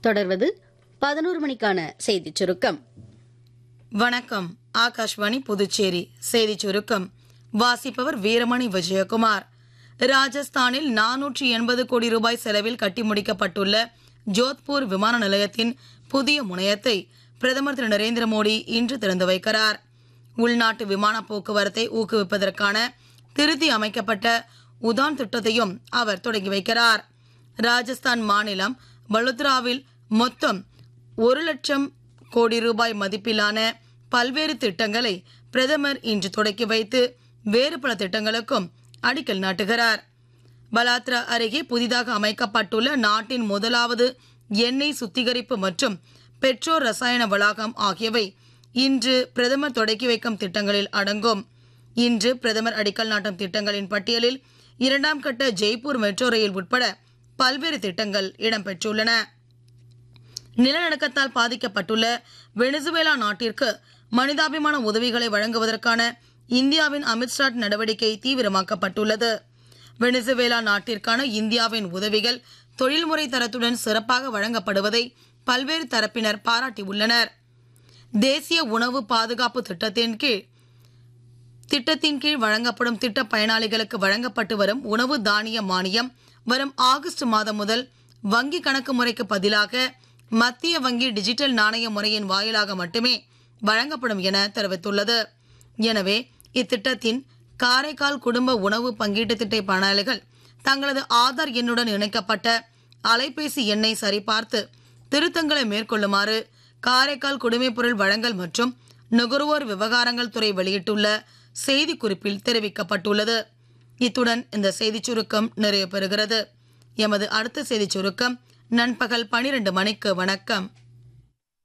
தொடர்வது பதினோரு மணிக்கான செய்திச் சுருக்கம் வணக்கம் ஆகாஷ்வாணி புதுச்சேரி செய்திச் சுருக்கம் வாசிப்பவர் வீரமணி விஜயகுமார் ராஜஸ்தானில் நானூற்றி எண்பது கோடி ரூபாய் செலவில் கட்டி முடிக்கப்பட்டுள்ள ஜோத்பூர் விமான நிலையத்தின் புதிய முனையத்தை பிரதமர் திரு நரேந்திர மோடி இன்று திறந்து வைக்கிறார் உள்நாட்டு விமான போக்குவரத்தை ஊக்குவிப்பதற்கான திருத்தி அமைக்கப்பட்ட உதான் திட்டத்தையும் அவர் தொடங்கி வைக்கிறார் ராஜஸ்தான் மாநிலம் வலுத்ராவில் மொத்தம் ஒரு லட்சம் கோடி ரூபாய் மதிப்பிலான பல்வேறு திட்டங்களை பிரதமர் இன்று தொடக்கி வைத்து வேறு பல திட்டங்களுக்கும் அடிக்கல் நாட்டுகிறார் பலாத்ரா அருகே புதிதாக அமைக்கப்பட்டுள்ள நாட்டின் முதலாவது எண்ணெய் சுத்திகரிப்பு மற்றும் பெட்ரோ ரசாயன வளாகம் ஆகியவை இன்று பிரதமர் தொடக்கி வைக்கும் திட்டங்களில் அடங்கும் இன்று பிரதமர் அடிக்கல் நாட்டும் திட்டங்களின் பட்டியலில் இரண்டாம் கட்ட ஜெய்ப்பூர் மெட்ரோ ரயில் உட்பட பல்வேறு திட்டங்கள் இடம்பெற்றுள்ளன நிலநடுக்கத்தால் பாதிக்கப்பட்டுள்ள வெனிசுவேலா நாட்டிற்கு மனிதாபிமான உதவிகளை வழங்குவதற்கான இந்தியாவின் அமித்ஷாட் நடவடிக்கை தீவிரமாக்கப்பட்டுள்ளது வெனிசுவேலா நாட்டிற்கான இந்தியாவின் உதவிகள் தொழில்முறை தரத்துடன் சிறப்பாக வழங்கப்படுவதை பல்வேறு தரப்பினர் பாராட்டியுள்ளனர் தேசிய உணவு பாதுகாப்பு திட்டத்தின் கீழ் திட்டத்தின் கீழ் வழங்கப்படும் திட்ட பயனாளிகளுக்கு வழங்கப்பட்டு வரும் உணவு தானிய மானியம் வரும் ஆகஸ்ட் மாதம் முதல் வங்கி கணக்கு முறைக்கு பதிலாக மத்திய வங்கி டிஜிட்டல் நாணய முறையின் வாயிலாக மட்டுமே வழங்கப்படும் என தெரிவித்துள்ளது எனவே இத்திட்டத்தின் காரைக்கால் குடும்ப உணவு பங்கீட்டு திட்ட பயனாளிகள் தங்களது ஆதார் எண்ணுடன் இணைக்கப்பட்ட அலைபேசி எண்ணை சரிபார்த்து திருத்தங்களை மேற்கொள்ளுமாறு காரைக்கால் குடிமைப்பொருள் வழங்கல் மற்றும் நுகர்வோர் விவகாரங்கள் துறை வெளியிட்டுள்ள செய்திக்குறிப்பில் தெரிவிக்கப்பட்டுள்ளது இத்துடன் இந்த செய்திச் சுருக்கம் நிறைவு பெறுகிறது எமது அடுத்த செய்திச் சுருக்கம் நண்பகல் பனிரெண்டு மணிக்கு வணக்கம்